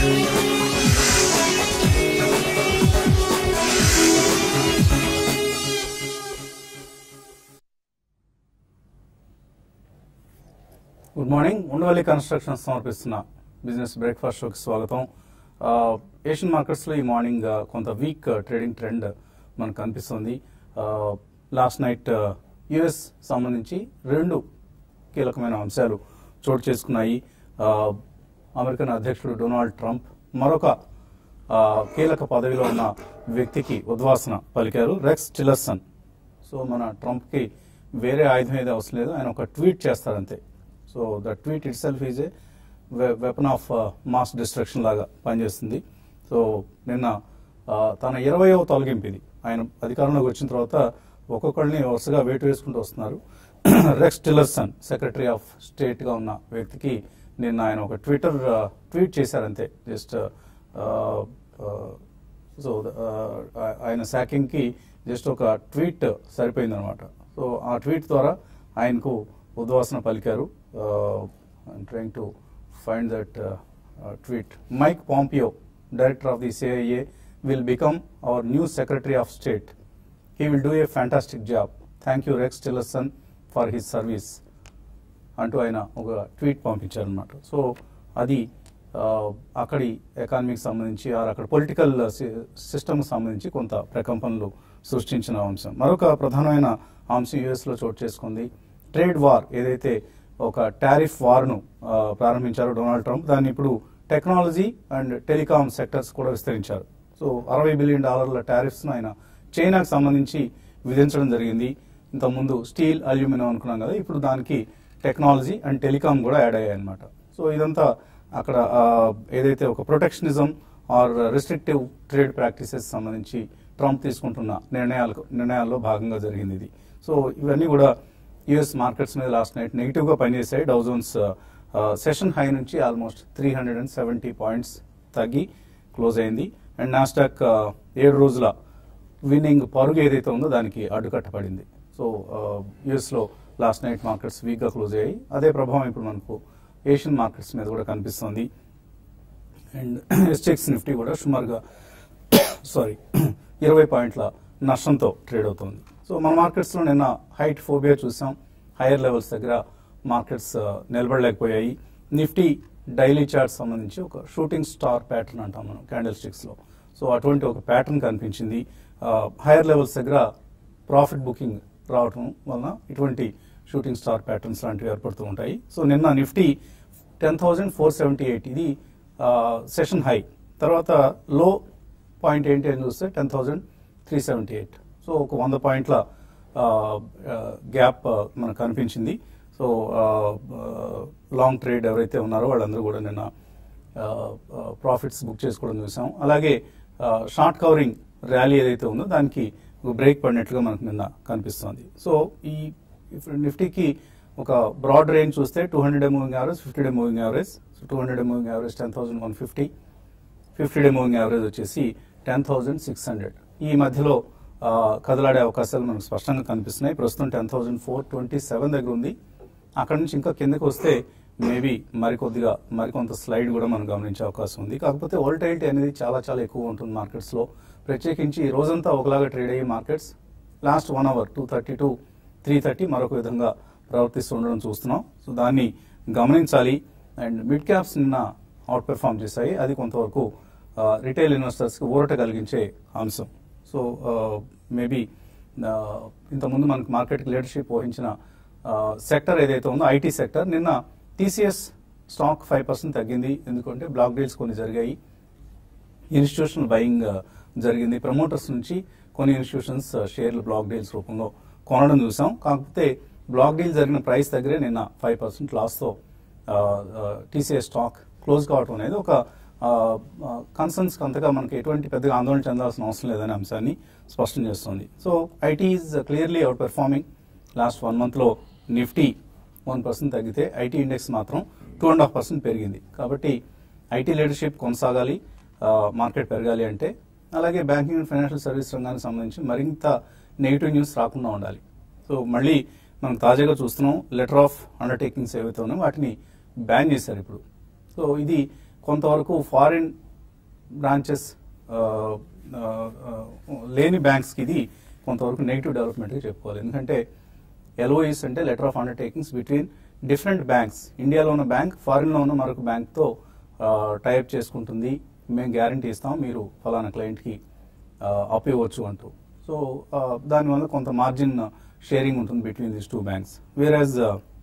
Good morning Undavalli construction సమర్పిస్తున్న business breakfast షోకి స్వాగతం ఆ, ఏషియన్ మార్కెట్స్లో ఈ మార్నింగ్ ఆ, కొంత వీక్ ఆ, ట్రేడింగ్ ట్రెండ్ మనకు కనిపిస్తుంది ఆ, లాస్ట్ నైట్ ఆ, యుఎస్ సంబంధించి రెండు కీలకమైన అంశాలు చోటు చేసుకున్నాయి ఆ, అమెరికన్ అధ్యక్షుడు డొనాల్డ్ ట్రంప్ మరొక ఆ, కీలక పదవిలో ఉన్న వ్యక్తికి ఉద్వాసన పలికారు రెక్స్ టిలర్సన్ సో మన ట్రంప్కి వేరే ఆయుధం ఏది అవసరం లేదు ఆయన ఒక ట్వీట్ చేస్తారంతే so the tweet itself is a weapon of mass destruction లాగా పనిచేస్తుంది సో నిన్న ఆ, తన ఇరవయవ తొలగింపు ఇది ఆయన అధికారంలోకి వచ్చిన తర్వాత ఒక్కొక్కరిని వరుసగా వేటు వేసుకుంటూ వస్తున్నారు రెక్స్ టిల్లర్సన్ సెక్రటరీ ఆఫ్ స్టేట్గా ఉన్న వ్యక్తికి నిన్న ఆయన ఒక ట్విట్టర్ ట్వీట్ చేశారంతే జస్ట్ సో ఆయన శాకింగ్కి జస్ట్ ఒక ట్వీట్ సరిపోయింది అనమాట సో ఆ ట్వీట్ ద్వారా ఆయనకు ఉద్వాసన పలికారు trying to find that tweet Mike Pompeo director of the CIA will become our new secretary of state he will do a fantastic job thank you Rex Tillerson for his service అంటూ ఆయన ఒక tweet పంపించారనమాట so అది ఆ, అక్కడి ఎకానమీకి సంబంధించి are అక్కడ పొలిటికల్ సిస్టమ్కి సంబంధించి కొంత ప్రకంపనలు సృష్టించిన అంశం మరొక ప్రధానమైన అంశం యుఎస్లో చోటు చేసుకుంది ట్రేడ్ వార్ ఏదైతే ఒక టారిఫ్ వార్ను ఆ, ప్రారంభించారో డొనాల్డ్ ట్రంప్ దాన్ని ఇప్పుడు టెక్నాలజీ అండ్ టెలికాం సెక్టర్స్ కూడా విస్తరించారు సో అరవై బిలియన్ డాలర్ల టారిఫ్స్ను ఆయన చైనాకు సంబంధించి విధించడం జరిగింది ఇంతకుముందు స్టీల్ అల్యూమినియం అనుకున్నాం కదా ఇప్పుడు దానికి టెక్నాలజీ అండ్ టెలికాం కూడా యాడ్ అయ్యాయి అనమాట సో ఇదంతా అక్కడ ఆ, ఏదైతే ఒక protectionism or restrictive trade practices సంబంధించి ట్రంప్ తీసుకుంటున్న నిర్ణయాలకు నిర్ణయాల్లో భాగంగా జరిగింది ఇది సో ఇవన్నీ కూడా యుఎస్ మార్కెట్స్ మీద లాస్ట్ నైట్ నెగిటివ్ గా పనిచేశాయి డౌజోన్స్ సెషన్ హై నుంచి almost three hundred and seventy points తగ్గి క్లోజ్ అయింది అండ్ నాస్టాక్ ఏడు రోజుల విన్నింగ్ పరుగు ఏదైతే ఉందో దానికి అడ్డుకట్టబడింది సో యుఎస్ లో లాస్ట్ నైట్ మార్కెట్స్ వీక్ గా క్లోజ్ అయ్యాయి అదే ప్రభావం ఇప్పుడు మనకు ఏషియన్ మార్కెట్స్ మీద కూడా కనిపిస్తుంది అండ్ ఎస్టెక్స్ నిఫ్టీ కూడా సుమారుగా సారీ ఇరవై పాయింట్ల నష్టంతో ట్రేడ్ అవుతుంది సో మన మార్కెట్స్ లో నిన్న హైట్ ఫోబియా చూసాం హైయర్ లెవెల్స్ దగ్గర మార్కెట్స్ ఆ, నిలబడలేకపోయాయి నిఫ్టీ డైలీ చార్ట్ సంబంధించి ఒక షూటింగ్ స్టార్ ప్యాటర్న్ అంటాం మనం క్యాండిల్ స్టిక్స్ లో సో అటువంటి ఒక ప్యాటర్న్ కనిపించింది హైయర్ లెవెల్స్ దగ్గర ప్రాఫిట్ బుకింగ్ రావటం వలన ఇటువంటి షూటింగ్ స్టార్ ప్యాటర్న్స్ లాంటివి ఏర్పడుతూ ఉంటాయి సో నిన్న Nifty ten thousand four seventy eight ఇది సెషన్ హై తర్వాత లో పాయింట్ ఏంటి అని చూస్తే ten thousand three seventy eight so ఒక వంద పాయింట్ల గ్యాప్ మనకు కనిపించింది సో లాంగ్ ట్రేడ్ ఎవరైతే ఉన్నారో వాళ్ళందరూ కూడా నిన్న ప్రాఫిట్స్ బుక్ చేసుకోవడం చూసాం అలాగే షార్ట్ కవరింగ్ ర్యాలీ ఏదైతే ఉందో దానికి ఒక బ్రేక్ పడినట్లుగా మనకు నిన్న కనిపిస్తుంది సో ఈ ఇప్పుడు నిఫ్టీకి ఒక బ్రాడ్ రేంజ్ చూస్తే two hundred moving average fifty day moving average so two hundred moving average ten thousand one fifty fifty day moving average వచ్చేసి టెన్ థౌసండ్ సిక్స్ హండ్రెడ్ ఈ మధ్యలో ఆ, కదలాడే అవకాశాలు మనకు స్పష్టంగా కనిపిస్తున్నాయి ప్రస్తుతం ten thousand four twenty seven దగ్గర ఉంది అక్కడ నుంచి ఇంకా కిందకి వస్తే మేబీ మరికొద్దిగా మరికొంత స్లైడ్ కూడా మనం గమనించే అవకాశం ఉంది కాకపోతే వోల్టైలిటీ అనేది చాలా చాలా ఎక్కువ ఉంటుంది మార్కెట్స్ లో ప్రత్యేకించి ఈ రోజంతా ఒకలాగా ట్రేడ్ అయ్యే markets last one hour two thirty to three thirty మరొక విధంగా ప్రవర్తిస్తూ ఉండడం చూస్తున్నాం సో దాన్ని గమనించాలి అండ్ మిడ్ క్యాప్స్ నిన్న అవుట్ పెర్ఫామ్ చేశాయి అది కొంతవరకు రిటైల్ ఇన్వెస్టర్స్ కి ఊరట కలిగించే అంశం సో మేబీ ఇంతకుముందు మనకు మార్కెట్ లీడర్షిప్ వహించిన సెక్టర్ ఏదైతే ఉందో ఐటీ సెక్టర్ నిన్న టీసీఎస్ స్టాక్ ఫైవ్ పర్సెంట్ తగ్గింది ఎందుకంటే బ్లాక్ డీల్స్ కొన్ని జరిగాయి ఇన్స్టిట్యూషనల్ బయింగ్ జరిగింది ప్రమోటర్స్ నుంచి కొన్ని ఇన్స్టిట్యూషన్స్ షేర్లు బ్లాక్ డీల్స్ రూపంలో కొనడం చూసాం కాకపోతే బ్లాక్ డీల్ జరిగిన ప్రైస్ దగ్గరే నిన్న ఫైవ్ పర్సెంట్ లాస్తో టీసీఎస్ స్టాక్ క్లోజ్ కావడం అనేది ఒక కన్సర్న్స్ అంతగా మనకి ఎటువంటి పెద్దగా ఆందోళన చెందాల్సిన అవసరం లేదనే అంశాన్ని స్పష్టం చేస్తుంది so IT is clearly outperforming last one మంత్లో నిఫ్టీ వన్ పర్సెంట్ తగ్గితే ఐటీ ఇండెక్స్ మాత్రం టూ అండ్ హాఫ్ పర్సెంట్ పెరిగింది కాబట్టి ఐటీ లీడర్షిప్ కొనసాగాలి మార్కెట్ పెరగాలి అంటే అలాగే బ్యాంకింగ్ అండ్ ఫైనాన్షియల్ సర్వీస్ రంగానికి సంబంధించి మరింత నెగిటివ్ న్యూస్ రాకుండా ఉండాలి సో మళ్ళీ మనం తాజాగా చూస్తున్నాం లెటర్ ఆఫ్ అండర్టేకింగ్స్ ఏవైతే ఉన్నాయో వాటిని బ్యాన్ చేశారు ఇప్పుడు సో ఇది కొంతవరకు ఫారిన్ బ్రాంచెస్ లేని బ్యాంక్స్కి ఇది కొంతవరకు నెగిటివ్ డెవలప్మెంట్గా చెప్పుకోవాలి ఎందుకంటే ఎల్ఓఈస్ అంటే letter of undertakings between different banks ఇండియాలో ఉన్న బ్యాంక్ ఫారిన్లో ఉన్న మరొక బ్యాంక్తో టైప్ చేసుకుంటుంది మేము గ్యారంటీ ఇస్తాం మీరు ఫలానా క్లయింట్కి అప్ ఇవ్వచ్చు అంటూ సో దానివల్ల కొంత మార్జిన్ షేరింగ్ ఉంటుంది between these two banks whereas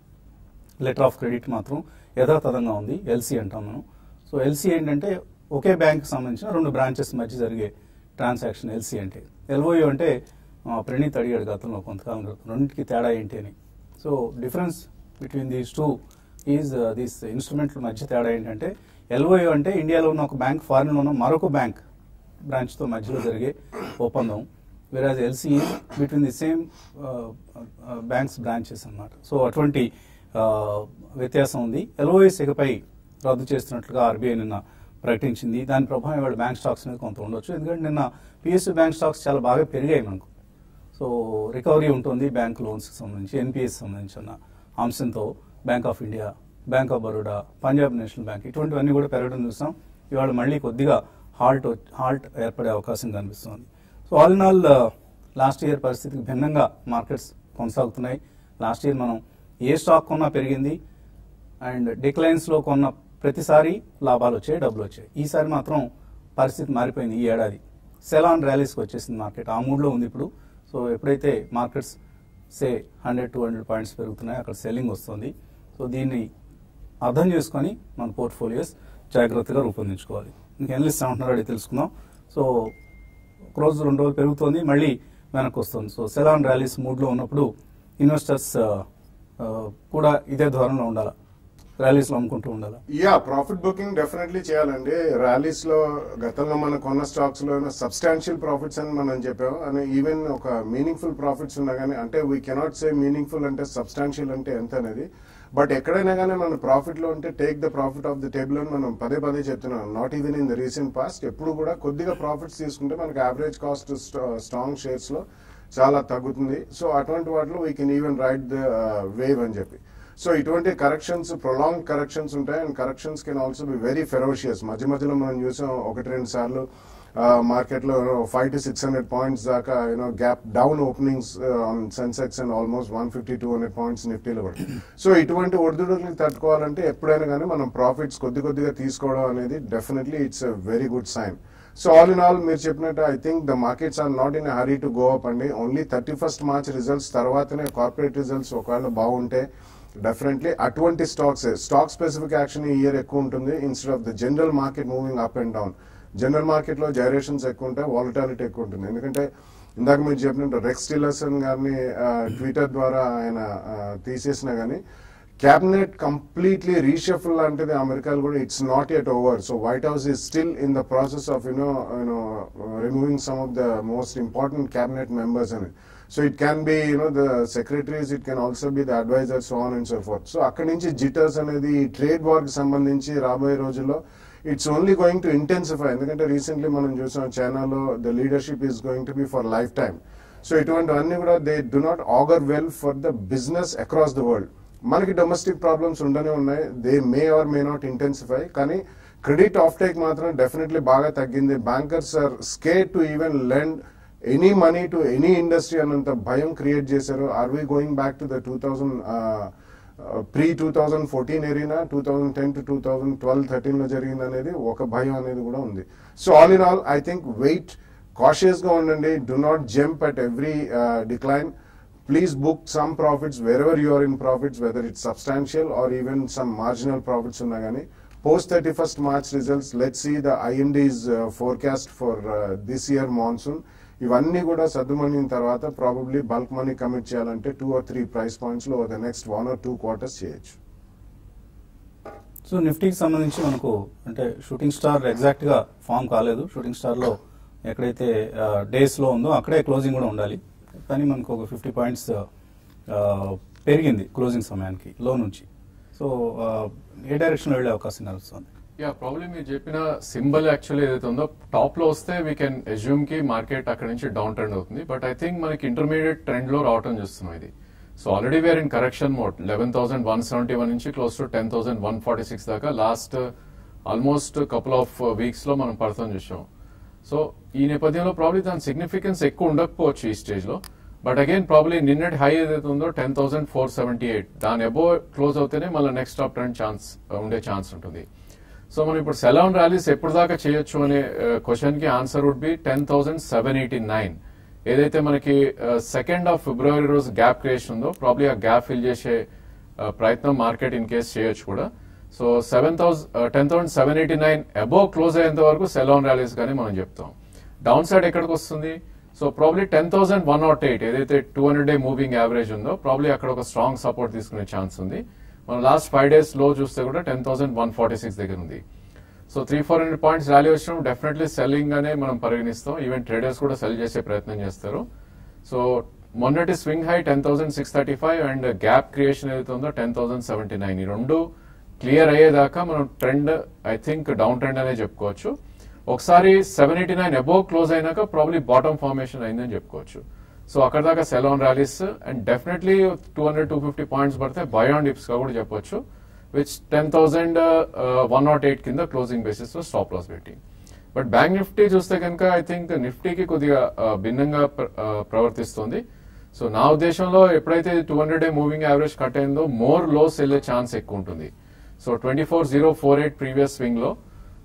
letter of credit మాత్రం యథాతథంగా ఉంది ఎల్సీ అంటాం మనం సో ఎల్సీ ఏంటంటే ఒకే బ్యాంక్ సంబంధించిన రెండు బ్రాంచెస్ మధ్య జరిగే ట్రాన్సాక్షన్ ఎల్సీ అంటే ఎల్ఓయు అంటే ఆ, ప్రణీత్ అడిగాడు గతంలో కొంతకాలం క్రితం రెండింటికి తేడా ఏంటి అని so difference between these two is these ఇన్స్ట్రుమెంట్ల మధ్య తేడా ఏంటంటే ఎల్ఓయు అంటే ఇండియాలో ఉన్న ఒక బ్యాంక్ ఫారిన్లో ఉన్న మరొక బ్యాంక్ బ్రాంచ్తో మధ్యలో జరిగే ఒప్పందం whereas LC between the same banks branches అన్నమాట సో అటువంటి ఆ, వ్యత్యాసం ఉంది ఎల్ఓఎస్ ఇకపై రద్దు చేస్తున్నట్లుగా ఆర్బీఐ నిన్న ప్రకటించింది దాని ప్రభావం ఇవాళ బ్యాంక్ స్టాక్స్ మీద కొంత ఉండొచ్చు ఎందుకంటే నిన్న పిఎస్యూ బ్యాంక్ స్టాక్స్ చాలా బాగా పెరిగాయి మనకు సో రికవరీ ఉంటుంది బ్యాంక్ లోన్స్ సంబంధించి ఎన్పిఎస్ సంబంధించిన అంశంతో Bank of India Bank of Baroda Punjab National Bank ఇటువంటివన్నీ కూడా పెరగడం చూస్తాం ఇవాళ మళ్ళీ కొద్దిగా హాల్ట్ హాల్ట్ ఏర్పడే అవకాశం కనిపిస్తుంది so all in all last year పరిస్థితికి భిన్నంగా మార్కెట్స్ కొనసాగుతున్నాయి లాస్ట్ ఇయర్ మనం ఏ స్టాక్ కొన్నా పెరిగింది అండ్ డిక్లైన్స్ లో కొన్న ప్రతిసారి లాభాలు వచ్చాయి డబ్బులు వచ్చాయి ఈసారి మాత్రం పరిస్థితి మారిపోయింది ఈ ఏడాది సెలాన్ ర్యాలీస్కి వచ్చేసింది మార్కెట్ ఆ మూడ్లో ఉంది ఇప్పుడు సో ఎప్పుడైతే markets say hundred two hundred points పెరుగుతున్నాయి అక్కడ సెల్లింగ్ వస్తుంది సో దీన్ని అర్థం చేసుకొని మన పోర్ట్ఫోలియోస్ జాగ్రత్తగా రూపొందించుకోవాలి ఇంకా ఎనలిస్ట్ ఏమంటున్నారో అడిగి తెలుసుకుందాం సో ఒక రోజు రెండు రోజులు పెరుగుతుంది మళ్ళీ వెనక్కి వస్తుంది సో సెలాన్ ర్యాలీస్ మూడ్లో ఉన్నప్పుడు ఇన్వెస్టర్స్ కూడా ఇదే ధోరణిలో ఉండాలి ర్యాలీస్లో అమ్ముకుంటూ ఉండాలి యా ప్రాఫిట్ బుకింగ్ డెఫినెట్లీ చేయాలండి ర్యాలీస్ లో గతంలో మన కొన్న స్టాక్స్ లో సబ్స్టాన్షియల్ ప్రాఫిట్స్ అని మనం చెప్పాము అని ఈవెన్ ఒక మీనింగ్ఫుల్ ప్రాఫిట్స్ ఉన్నా కానీ అంటే వీ కెనాట్ సే మీనింగ్ఫుల్ అంటే సబ్స్టాన్షియల్ అంటే ఎంత అనేది బట్ ఎక్కడైనా కానీ మన ప్రాఫిట్ లో ఉంటే take the profit off the table అని మనం పదే పదే చెప్తున్నాం not even in the recent past ఎప్పుడు కూడా కొద్దిగా ప్రాఫిట్స్ తీసుకుంటే మనకి యావరేజ్ కాస్ట్ స్ట్రాంగ్ షేర్స్ లో చాలా తగ్గుతుంది సో అటువంటి వాటిలో we can even ride the wave అని చెప్పి సో ఇటువంటి కరెక్షన్స్ ప్రొలాంగ్ కరెక్షన్స్ ఉంటాయి and corrections can also be very ferocious మధ్య మధ్యలో మనం చూసాం ఒకటి రెండు సార్లు మార్కెట్ లో five to six hundred points దాకా you know gap down openings on Sensex and almost one fifty two hundred points నిఫ్టీలో కూడా సో ఇటువంటి ఒడిదుడుకులు తట్టుకోవాలంటే ఎప్పుడైనా కానీ మనం ప్రాఫిట్స్ కొద్ది కొద్దిగా తీసుకోవడం అనేది definitely it's a very good sign so all in all మీరు చెప్పినట్టు I think the markets are not in hurry to go up అండి only thirty first March results తర్వాతనే కార్పొరేట్ రిజల్ట్స్ ఒకవేళ బాగుంటే డెఫినెట్లీ అటువంటి స్టాక్స్ స్టాక్ స్పెసిఫిక్ యాక్షన్ ఈ year ఎక్కువ ఉంటుంది instead of the general market moving up and down general market లో gyrations ఎక్కువ ఉంటాయి వాలిటాలిటీ ఎక్కువ ఉంటుంది ఎందుకంటే ఇందాక మీరు చెప్పినట్టు రెక్స్ టిల్లర్సన్ గారిని ట్విట్టర్ ద్వారా ఆయన ఆ, తీసేసినా గానీ క్యాబినెట్ కంప్లీట్లీ రీషఫుల్ లాంటిది అమెరికాలో కూడా it's not yet over so White House is still in the process of you know you know removing some of the most important cabinet members అని so it can be you know the secretaries it can also be the advisors on and so forth so అక్కడి నుంచి జిటర్స్ అనేది trade war కి సంబంధించి రాబోయే రోజుల్లో it's only going to intensify ఎందుకంటే recently మనం చూసాం చైనాలో the leadership is going to be for lifetime so ఇటువంటివన్నీ కూడా they do not augur well for the business across the world మనకి డొమెస్టిక్ ప్రాబ్లమ్స్ ఉండనే ఉన్నాయి they may or may not intensify కానీ క్రెడిట్ ఆఫ్ టేక్ మాత్రం definitely బాగా తగ్గింది bankers are scare to even lend any money to any industry అన్నంత భయం create చేశారు are we going back to the two thousand pre two thousand fourteen arena two thousand ten to two thousand twelve thirteen లో జరిగింది అనేది ఒక భయం అనేది కూడా ఉంది so all in all I think wait cautious గా ఉండండి do not jump at every decline please book some profits wherever you are in profits, whether it's substantial or even some marginal profits ఉన్నా కానీ post thirty first March results let see the IMD's forecast for this year monsoon ఇవన్నీ కూడా సర్దుమణిన తర్వాత probably bulk money commit చేయాలంటే two or three price points లో the next one or two quarters చేయొచ్చు so నిఫ్టీకి సంబంధించి మనకు అంటే షూటింగ్ స్టార్ ఎగ్జాక్ట్ గా ఫామ్ కాలేదు షూటింగ్ స్టార్ లో ఎక్కడైతే డేస్ లో ఉందో అక్కడే క్లోజింగ్ కూడా ఉండాలి కానీ మనకు ఒక ఫిఫ్టీ పాయింట్స్ పెరిగింది క్లోజింగ్ సమయానికి లో నుంచి సో ఏ డైరెక్షన్ లో వెళ్ళే అవకాశం కనిపిస్తుంది యా ప్రాబ్లీ మీరు చెప్పిన సింబల్ యాక్చువల్లీ ఏదైతే ఉందో టాప్ లో వస్తే వీ కెన్ ఎజ్యూమ్ కి మార్కెట్ అక్కడ నుంచి డౌన్ ట్రెండ్ అవుతుంది బట్ ఐ థింక్ మనకి ఇంటర్మీడియట్ ట్రెండ్ లో రావటం చూస్తున్నాం ఇది so already we're in correction mode eleven thousand one seventy one నుంచి close to ten thousand one forty six దాకా last almost couple of weeks లో మనం పడతాం చూసాం సో ఈ నేపథ్యంలో ప్రాబ్లీ దాని సిగ్నిఫికెన్స్ ఎక్కువ ఉండకపోవచ్చు ఈ స్టేజ్ లో బట్ అగైన్ ప్రాబ్లీ నిన్నటి హై ఏదైతే ఉందో ten thousand four seventy eight దాని అబో క్లోజ్ అవుతేనే మళ్ళీ నెక్స్ట్ టాప్ ట్రెండ్ ఛాన్స్ ఉండే ఛాన్స్ ఉంటుంది సో మనం ఇప్పుడు సెలౌన్ ర్యాలీస్ ఎప్పుడు దాకా చేయొచ్చు అనే క్వశ్చన్ కి answer would be ten thousand seven eighty nine ఏదైతే మనకి సెకండ్ ఆఫ్ ఫిబ్రవరి రోజు గ్యాప్ క్రియేషన్ ఉందో ప్రాబ్లీ ఆ గ్యాప్ ఫిల్ చేసే uh, ప్రయత్నం మార్కెట్ ఇన్ కేస్ చేయొచ్చు కూడా so seven thousand ten thousand seven eighty nine above close అయ్యేంత వరకు సెలౌన్ ర్యాలీస్ కానీ మనం చెప్తాం డౌన్ సైడ్ ఎక్కడికి వస్తుంది so probably ten thousand one not eight ఏదైతే two hundred day moving average ఉందో ప్రాబ్లీ అక్కడ ఒక స్ట్రాంగ్ సపోర్ట్ తీసుకునే ఛాన్స్ ఉంది మనం లాస్ట్ ఫైవ్ డేస్ లో చూస్తే కూడా ten thousand one forty six దగ్గర ఉంది so three four hundred points rally వచ్చినప్పుడు డెఫినెట్లీ సెల్లింగ్ అనే మనం పరిగణిస్తాం ఈవెన్ ట్రేడర్స్ కూడా సెల్ చేసే ప్రయత్నం చేస్తారు సో మొన్నటి swing high ten thousand six thirty five and gap creation ఏదైతే ఉందో టెన్ థౌసండ్ సెవెంటీ నైన్ ఈ రెండు క్లియర్ అయ్యేదాకా మనం trend I think down trend అనే చెప్పుకోవచ్చు ఒకసారి seven eighty nine above close అయినాక ప్రాబ్లీ బాటమ్ ఫార్మేషన్ అయిందని చెప్పుకోవచ్చు సో అక్కడ దాకా sell on rallies and definitely two hundred two fifty points పడితే బై ఆన్ డిప్స్ గా కూడా చెప్పొచ్చు which ten thousand one not eight కింద క్లోజింగ్ బేసిస్ లో స్టాప్ లాస్ పెట్టి బట్ బ్యాంక్ నిఫ్టీ చూస్తే కనుక ఐ థింక్ నిఫ్టీకి కొద్దిగా uh, భిన్నంగా ప్ర- uh, ప్రవర్తిస్తుంది సో నా ఉద్దేశంలో ఎప్పుడైతే two hundred day moving average cut అయిందో మోర్ లోస్ వెళ్ళే ఛాన్స్ ఎక్కువ ఉంటుంది so twenty four zero four eight previous swing లో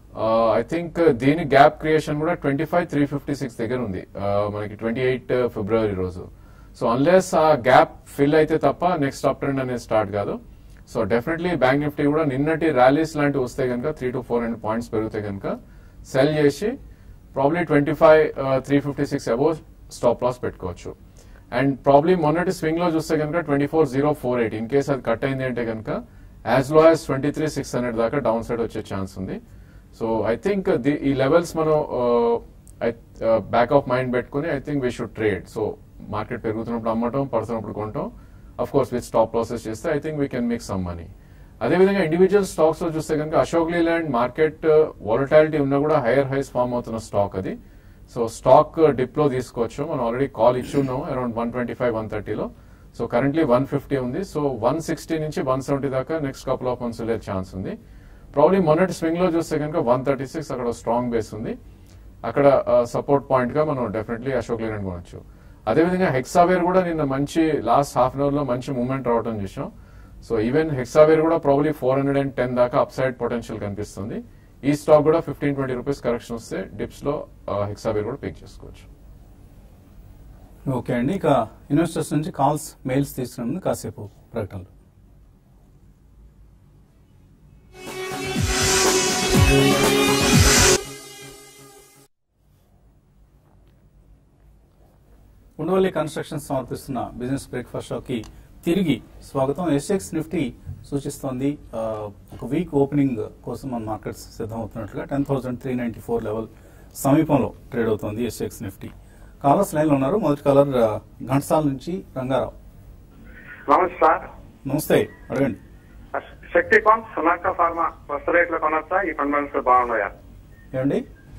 ఐ థింక్ దీని గ్యాప్ క్రియేషన్ కూడా twenty five three fifty six దగ్గర ఉంది Uh, మనకి ట్వంటీ ఎయిట్ ఫిబ్రవరి రోజు సో అన్లెస్ ఆ గ్యాప్ ఫిల్ అయితే తప్ప నెక్స్ట్ అప్ ట్రెండ్ అనేది స్టార్ట్ కాదు సో డెఫినెట్లీ బ్యాంక్ నిఫ్టీ కూడా నిన్నటి ర్యాలీస్ లాంటివి వస్తే కనుక three to four hundred points పెరిగితే కనుక సెల్ చేసి probably twenty five three fifty six above stop loss పెట్టుకోవచ్చు అండ్ ప్రాబ్లీ మొన్నటి స్వింగ్ లో చూస్తే కనుక twenty four zero four eight in case అది కట్ అయింది అంటే కనుక as low as twenty three six hundred దాకా డౌన్ సైడ్ వచ్చే ఛాన్స్ ఉంది సో ఐ థింక్ ఈ లెవెల్స్ మనం బ్యాక్ ఆఫ్ మైండ్ పెట్టుకుని I think we should trade so market పెరుగుతున్నప్పుడు అమ్మటం పడుతున్నప్పుడు కొనటం of course with stop process చేస్తే I think we can make some money అదేవిధంగా ఇండివిజువల్ స్టాక్స్ లో చూస్తే కనుక అశోక్ లీలాండ్ మార్కెట్ వాలటాలిటీ ఉన్నా కూడా హైయర్ హైస్ ఫామ్ అవుతున్న స్టాక్ అది సో స్టాక్ డిప్ లో తీసుకోవచ్చు మనం ఆల్రెడీ కాల్ ఇచ్చి ఉన్నాం around one twenty five one థర్టీలో సో కరెంట్లీ వన్ ఫిఫ్టీ ఉంది సో వన్ సిక్స్టీ నుంచి వన్ సెవెంటీ దాకా నెక్స్ట్ కపుల్ ఆఫ్ మంత్స్ వెళ్ళే ఛాన్స్ ఉంది ప్రాబ్లీ మొన్నటి స్వింగ్ లో చూస్తే కనుక వన్ థర్టీ సిక్స్ అక్కడ స్ట్రాంగ్ బేస్ ఉంది అక్కడ సపోర్ట్ పాయింట్ గా మనం డెఫినెట్లీ అశోక్ లేలాండ్ కొనొచ్చు అదేవిధంగా హెక్సావేర్ కూడా నిన్న మంచి లాస్ట్ హాఫ్ అన్ అవర్ లో మంచి మూవ్మెంట్ రావడం చూసాం సో ఈవెన్ హెక్సావేర్ కూడా probably four hundred and ten దాకా అప్ సైడ్ పొటెన్షియల్ కనిపిస్తుంది ఈ స్టాక్ కూడా ఫిఫ్టీన్ ట్వంటీ రూపీస్ కరెక్షన్ వస్తే డిప్స్ లో హెక్సావేర్ కూడా పిక్ చేసుకోవచ్చు ఓకే అండి ఇక ఇన్వెస్టర్స్ నుంచి కాల్స్ మెయిల్స్ తీసుకున్నాము కాసేపు ప్రకటనలు ఉండవల్లి కన్స్ట్రక్షన్ సమర్పిస్తున్న బిజినెస్ బ్రేక్ఫాస్ట్ షోకి తిరిగి స్వాగతం ఎస్ఎక్స్ నిఫ్టీ సూచిస్తోంది ఆ, ఒక వీక్ ఓపెనింగ్ కోసం మన మార్కెట్స్ సిద్ధమవుతున్నట్లుగా ten thousand three ninety four level సమీపంలో ట్రేడ్ అవుతోంది ఎస్ఎక్స్ నిఫ్టీ కాలర్స్ లైన్ లో ఉన్నారు మొదటి కాలర్ ఆ, ఘంటసాల నుంచి రంగారావు నమస్తే సార్ నమస్తే అడగండి శక్తి కాన్ సునాక ఫార్మా కొత్త రేట్లో కొనొచ్చా ఈ ఫండమెంట్స్ బాగున్నాయా ఏమండి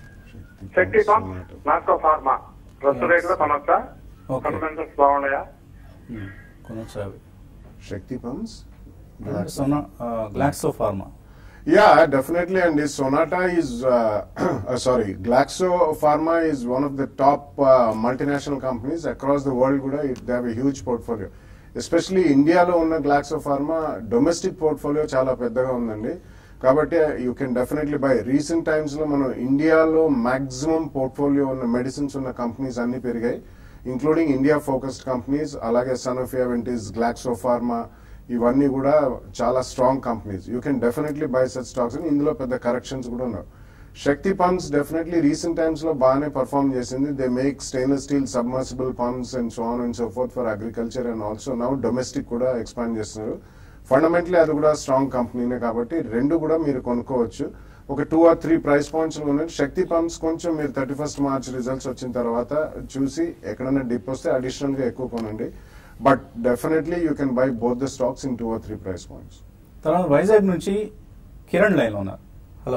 శక్తి కాన్ నాకో ఫార్మా కొత్త రేట్లో కొనొచ్చా Okay. ఫండమెంట్స్ బాగున్నాయా ఉమ్, కొనొచ్చు అవి శక్తి పంప్స్ సొన్నా Glaxo pharma Yeah, definitely. And this Sonata is, uh, uh, sorry, Glaxo Pharma is one of the top uh, multinational companies across the world. Kuda, it, they have a huge portfolio. Especially ఇండియాలో ఉన్న Glaxo pharma domestic portfolio చాలా పెద్దగా ఉందండి కాబట్టి you can definitely buy recent times లో మనం ఇండియాలో maximum portfolio ఉన్న మెడిసిన్స్ ఉన్న కంపెనీస్ అన్ని పెరిగాయి ఇంక్లూడింగ్ ఇండియా ఫోకస్డ్ కంపెనీస్ అలాగే సనోఫియా వెంటిస్ గ్లాక్సో ఫార్మా ఇవన్నీ కూడా చాలా strong companies you can definitely buy such stocks ఇందులో పెద్ద కరెక్షన్స్ కూడా ఉన్నాయి Shakti pumps definitely recent times లో బాగానే పర్ఫామ్ చేసింది they make stainless steel submersible pumps and so on and so forth for agriculture and also now domestic కూడా expand చేస్తున్నారు fundamentally అది కూడా స్ట్రాంగ్ కంపెనీనే కాబట్టి రెండు కూడా మీరు కొనుక్కోవచ్చు ఒక two or three price points ఉన్నాయి శక్తి పంప్స్ కొంచెం మీరు థర్టీ ఫస్ట్ మార్చ్ రిజల్ట్స్ వచ్చిన తర్వాత చూసి ఎక్కడైనా డిప్ వస్తే అడిషనల్ గా ఎక్కువ కొనండి but definitely you can buy both the stocks in two or three price points తర్వాత వైజాగ్ నుంచి కిరణ్ లైన్ లో ఉన్నారు హలో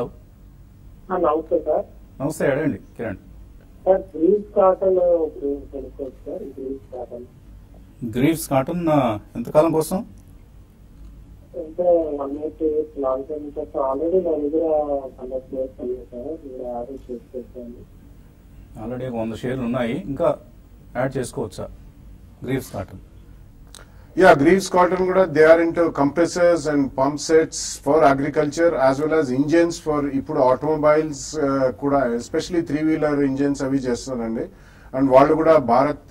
నమస్తే సార్ నమస్తే అడగండి Kiran sir Greaves Cotton Greaves తెలుసుకోవచ్చు sir Greaves Cotton Greaves Cotton ఆ, ఎంతకాలం కోసం అంటే one eight years long term sir already నా దగ్గర హండ్రెడ్ ప్లేస్ ఉంది సార్ మీరు యావరేజ్ చేసుకోండి ఆల్రెడీ ఒక వంద షేర్లు ఉన్నాయి ఇంకా యాడ్ చేసుకోవచ్చా Greaves Cotton Yeah, Greaves Cotton కూడా they are into compressors and pump sets for agriculture as well as engines for ఇప్పుడు automobiles uh, కూడా ఎస్పెషలీ త్రీ వీలర్ ఇంజిన్స్ అవి చేస్తారండి అండ్ వాళ్ళు కూడా భారత్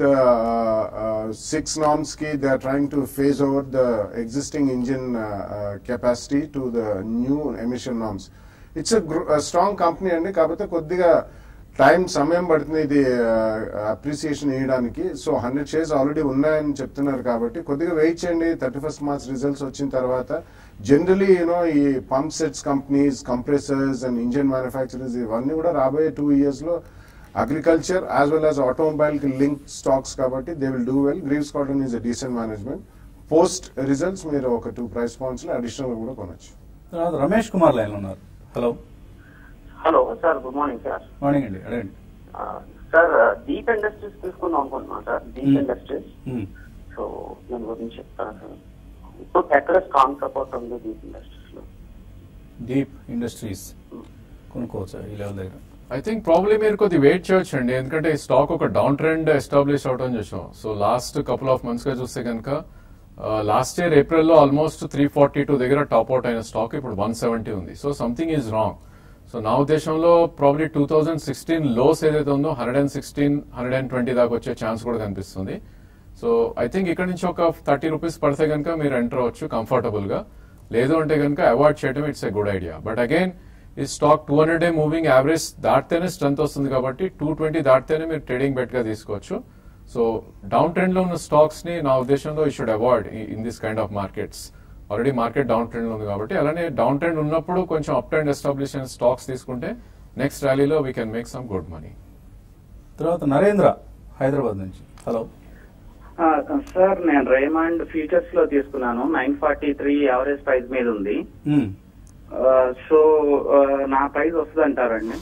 సిక్స్ నామ్స్ కి they are trying to phase over the existing engine capacity to the new emission norms it's strong company అండి కాకపోతే కొద్దిగా టైం సమయం పడుతుంది ఇది అప్రిసియేషన్ వేయడానికి సో హండ్రెడ్ షేర్స్ ఆల్రెడీ ఉన్నాయని చెప్తున్నారు కాబట్టి కొద్దిగా వెయిట్ చేయండి థర్టీ ఫస్ట్ మార్చ్ రిజల్ట్స్ వచ్చిన తర్వాత జనరలీ యూనో ఈ pump sets companies compressors and engine manufacturers ఇవన్నీ కూడా రాబోయే టూ ఇయర్స్ లో agriculture as well as automobile కి లింక్ స్టాక్స్ కాబట్టి they will do well Greaves Cotton is a decent management post results మీరు ఒక టూ ప్రైస్ పాయింట్స్ లో additional కూడా కొనొచ్చు తర్వాత రమేష్ కుమార్ లైన్ ఉన్నారు hello hello sir good morning sir morning అండి అడగండి ఆ, సార్ డీప్ ఇండస్ట్రీస్ తీసుకుందాం అనుకుంటున్నాను సార్ డీప్ Hmm. ఇండస్ట్రీస్ మ్మ్. సో దాని గురించి చెప్తాను సార్ ఇప్పుడు ఎక్కడ స్ట్రాంగ్ సపోర్ట్ ఉంది డీప్ ఇండస్ట్రీస్ లో డీప్ ఇండస్ట్రీస్ కొనుక్కోవచ్చా ఈ లెవెల్ దగ్గర ఐ థింక్ ప్రాబ్లీ మీరు కొద్ది వెయిట్ చేయొచ్చు అండి ఎందుకంటే ఈ స్టాక్ ఒక డౌన్ ట్రెండ్ ఎస్టాబ్లిష్ అవడం చూసాం so last couple of months గా చూస్తే కనుక లాస్ట్ ఇయర్ ఏప్రిల్ లో ఆల్మోస్ట్ త్రీ ఫార్టీ టూ దగ్గర టాప్ అవుట్ అయిన స్టాక్ ఇప్పుడు వన్ సెవెంటీ ఉంది so something is wrong so నా ఉద్దేశంలో probably two thousand sixteen lows ఏదైతే ఉందో hundred and sixteen hundred and twenty దాకా వచ్చే ఛాన్స్ కూడా కనిపిస్తుంది సో ఐ థింక్ ఇక్కడ నుంచి ఒక థర్టీ రూపీస్ పడితే కనుక మీరు ఎంటర్ అవ్వచ్చు కంఫర్టబుల్ గా లేదు అంటే కనుక అవాయిడ్ చేయడం it's a good idea but again ఈ stock two hundred day moving average దాటితేనే స్ట్రెంత్ వస్తుంది కాబట్టి టూ ట్వంటీ దాటితేనే మీరు ట్రేడింగ్ బెట్ గా తీసుకోవచ్చు సో డౌన్ ట్రెండ్ లో ఉన్న స్టాక్స్ ని నా ఉద్దేశంలో ఈ should avoid in this kind of markets already market down trend లో ఉంది కాబట్టి అలానే డౌన్ ట్రెండ్ ఉన్నప్పుడు కొంచెం అప్ ట్రెండ్ ఎస్టాబ్లిష్ అయిన స్టాక్స్ తీసుకుంటే నెక్స్ట్ ర్యాలీలో we can make some good money తర్వాత నరేంద్ర హైదరాబాద్ నుంచి హలో ఆ, సార్ నేను రేమండ్ ఫ్యూచర్స్ లో తీసుకున్నాను nine forty three average price మీద ఉంది మ్మ్. ఆ, సో ఆ, నా ప్రైస్ వస్తుంది అంటారండి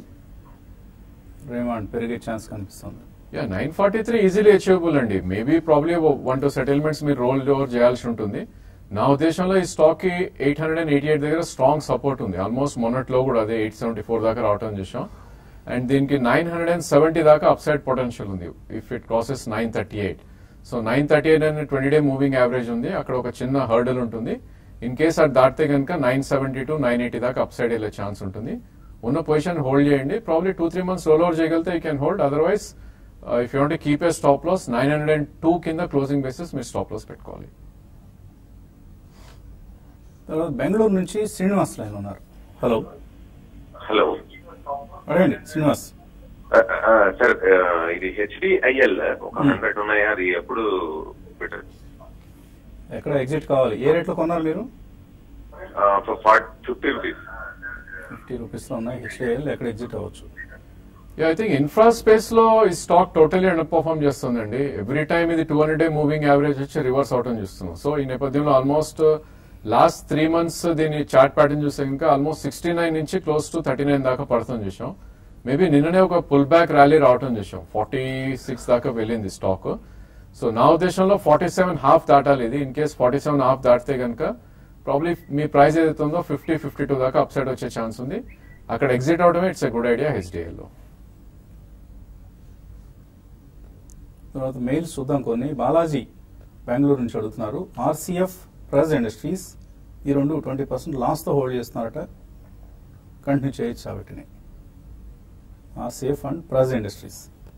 రేమాండ్ పెరిగే ఛాన్స్ కనిపిస్తుంది yeah nine forty three easily achievable అండి maybe probably one two settlements మీరు రోల్ ఓవర్ చేయాల్సి ఉంటుంది నా ఉద్దేశంలో ఈ స్టాక్ కి eight hundred and eighty eight దగ్గర స్ట్రాంగ్ సపోర్ట్ ఉంది ఆల్మోస్ట్ మొన్నట్లో కూడా అదే ఎయిట్ సెవెంటీ ఫోర్ దాకా రావటం చూసాం అండ్ దీనికి నైన్ హండ్రెడ్ అండ్ సెవెంటీ దాకా అప్సైడ్ పొటెన్షియల్ ఉంది if it crosses nine thirty eight so nine thirty eight అనే ట్వంటీ డే మూవింగ్ యావరేజ్ ఉంది అక్కడ ఒక చిన్న హర్డల్ ఉంటుంది ఇన్ కేస్ అది దాటితే కనుక nine seventy to nine eighty దాకా అప్సైడ్ వెళ్ళే ఛాన్స్ ఉంటుంది ఉన్న పొజిషన్ హోల్డ్ చేయండి probably two three months roll over చేయగలిగితే you can hold otherwise if you want keep a stop loss nine hundred and two కింద క్లోజింగ్ బేసిస్ మీరు stop loss పెట్టుకోవాలి తర్వాత బెంగళూరు నుంచి శ్రీనివాస్ లైన్ ఉన్నారు హలో హలో అడగండి శ్రీనివాస్ ఆ, ఆ, సార్ ఆ, ఇది హెచ్డిఐఎల్ ఒక హండ్రెడ్ ఉన్నాయా అది ఎప్పుడు బెటర్ ఎక్కడ ఎగ్జిట్ కావాలి ఏ రేట్లో కొన్నారు మీరు ఫిఫ్టీ రూపీస్ ఫిఫ్టీ రూపీస్లో ఉన్నాయి హెచ్డిఎల్ ఎక్కడ ఎగ్జిట్ అవ్వచ్చు ఐ థింక్ ఇన్ఫ్రా స్పేస్ లో ఈ స్టాక్ టోటలీ అండర్ పర్ఫార్మ్ చేస్తుందండి ఎవ్రీ టైమ్ ఇది two hundred day moving average వచ్చి రివర్స్ అవటం చూస్తున్నాం సో ఈ నేపథ్యంలో ఆల్మోస్ట్ లాస్ట్ త్రీ మంత్స్ దీని చార్ట్ ప్యాటర్న్ చూస్తే ఇంకా ఆల్మోస్ట్ సిక్స్టీ నైన్ నుంచి క్లోజ్ టు థర్టీ నైన్ దాకా పడుతుంది చూసాం మేబీ నిన్ననే ఒక పుల్ బ్యాక్ ర్యాలీ రావటం చూసాం ఫార్టీ సిక్స్ దాకా వెళ్ళింది స్టాక్ సో నా ఉద్దేశంలో ఫార్టీ సెవెన్ హాఫ్ దాటాలి ఇది in case forty seven half దాటితే కనుక ప్రాబ్లీ మీ ప్రైస్ ఏదైతే ఉందో ఫిఫ్టీ ఫిఫ్టీ టూ దాకా అప్ సైడ్ వచ్చే ఛాన్స్ ఉంది అక్కడ ఎగ్జిట్ అవడమే it's a good idea HDL లో తర్వాత మెయిల్స్ చూద్దాం కొన్ని బాలాజీ బెంగళూరు నుంచి అడుగుతున్నారు ఆర్సీఎఫ్ ప్రెస్ ఇండస్ట్రీస్ ఈ రెండు ట్వంటీ పర్సెంట్ లాస్తో హోల్డ్ చేస్తున్నారట కంటిన్యూ చేయొచ్చు వీటిని ఆర్సీఎఫ్ అండ్ ప్రెస్ ఇండస్ట్రీస్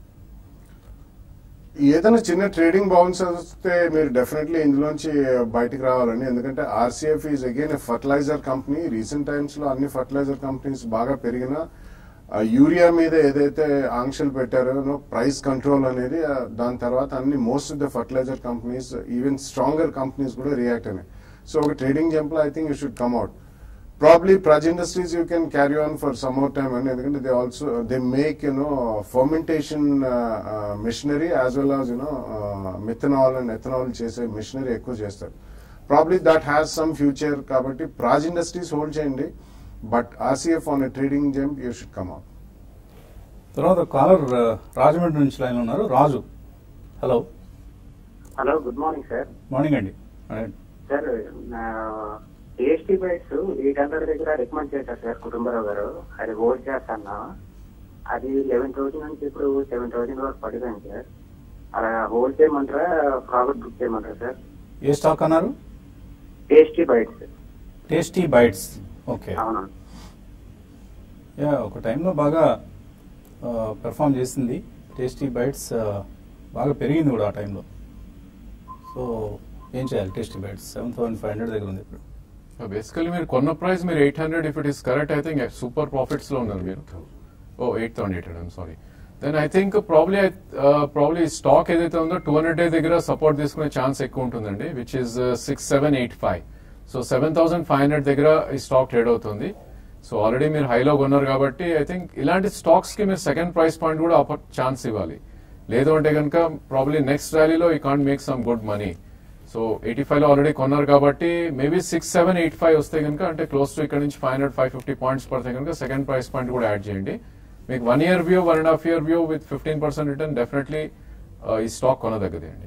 ఏదైనా చిన్న ట్రేడింగ్ బౌన్స్ వస్తే మీరు డెఫినెట్లీ ఇందులోంచి బయటికి రావాలండి ఎందుకంటే RCF is again a fertiliser company recent times లో అన్ని ఫర్టిలైజర్ కంపెనీస్ బాగా పెరిగిన ఆ యూరియా మీద ఏదైతే ఆంక్షలు పెట్టారో ప్రైస్ కంట్రోల్ అనేది ఆ, దాని తర్వాత అన్ని most of the fertiliser companies even stronger companies కూడా రియాక్ట్ అయినాయి సో ఒక ట్రేడింగ్ జంప్ లో I think you should come out probably Praj Industries you can carry on for some more time అండి ఎందుకంటే they also they make you know fermentation machinery as well as you know methanol and ethanol చేసే machinery ఎక్కువ చేస్తారు probably that has some future కాబట్టి Praj Industries hold చేయండి but RCF on a trading jump you should come out తర్వాత caller Rajahmundry నుంచి line ఉన్నారు Raju hello hello good morning sir morning అండి అడగండి. సార్ నా టీఎస్టీ బైట్స్ ఎయిట్ హండ్రెడ్ దగ్గర రికమెండ్ చేశారు సార్ కుటుంబరావు గారు అది హోల్డ్ చేస్తాను అది లెవెన్ థౌసండ్ నుంచి ఇప్పుడు సెవెన్ థౌసండ్ వరకు పడిపోయింది సార్ అలా హోల్డ్ చేయమంటారా ప్రాఫిట్ బుక్ చేయమంటారా సార్ ఏ స్టాక్ అన్నారు TST bites tasty bites okay అవును యా ఒక టైంలో బాగా పెర్ఫామ్ చేసింది టేస్టీ బైట్స్ బాగా పెరిగింది కూడా ఆ టైంలో సో ఏం చేయాలి tasty bites seven thousand five hundred దగ్గర ఉంది ఇప్పుడు బేసికలీ మీరు కొన్న ప్రైస్ మీరు eight hundred if it is correct I think super profits లో ఉన్నారు మీరు oh eight thousand eight hundred sorry then I think probably probably stock ఏదైతే ఉందో టూ హండ్రెడ్ డే దగ్గర సపోర్ట్ తీసుకునే ఛాన్స్ ఎక్కువ ఉంటుందండి which is six seven eight five so seven thousand five hundred దగ్గర ఈ స్టాక్ ట్రేడ్ అవుతుంది సో ఆల్రెడీ మీరు హైలో కొన్నారు కాబట్టి ఐ థింక్ ఇలాంటి స్టాక్స్ కి మీరు సెకండ్ ప్రైస్ పాయింట్ కూడా ఛాన్స్ ఇవ్వాలి లేదు అంటే కనుక ప్రాబ్లీ నెక్స్ట్ ర్యాలీలో ఈ can't make some good money so eighty five లో ఆల్రెడీ కొన్నారు కాబట్టి maybe six seven eight five వస్తే కనుక అంటే క్లోజ్ టు ఇక్కడ నుంచి five hundred five fifty points పడితే కనుక సెకండ్ ప్రైస్ పాయింట్ కూడా యాడ్ చేయండి మీకు one year view one and half year view with fifteen percent return definitely ఈ స్టాక్ కొనదగ్గది అండి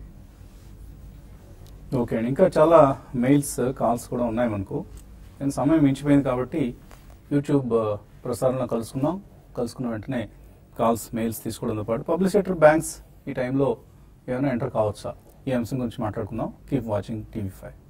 ఓకే అండి ఇంకా చాలా మెయిల్స్ కాల్స్ కూడా ఉన్నాయి మనకు నేను సమయం మించిపోయింది కాబట్టి యూట్యూబ్ ఆ, ప్రసారంలో కలుసుకుందాం కలుసుకున్న వెంటనే కాల్స్ మెయిల్స్ తీసుకోవడంతో పాటు పబ్లిక్ సెక్టర్ బ్యాంక్స్ ఈ టైంలో ఏమైనా ఎంటర్ కావచ్చా ఈ అంశం గురించి మాట్లాడుకుందాం కీప్ వాచింగ్ టీవీ ఫైవ్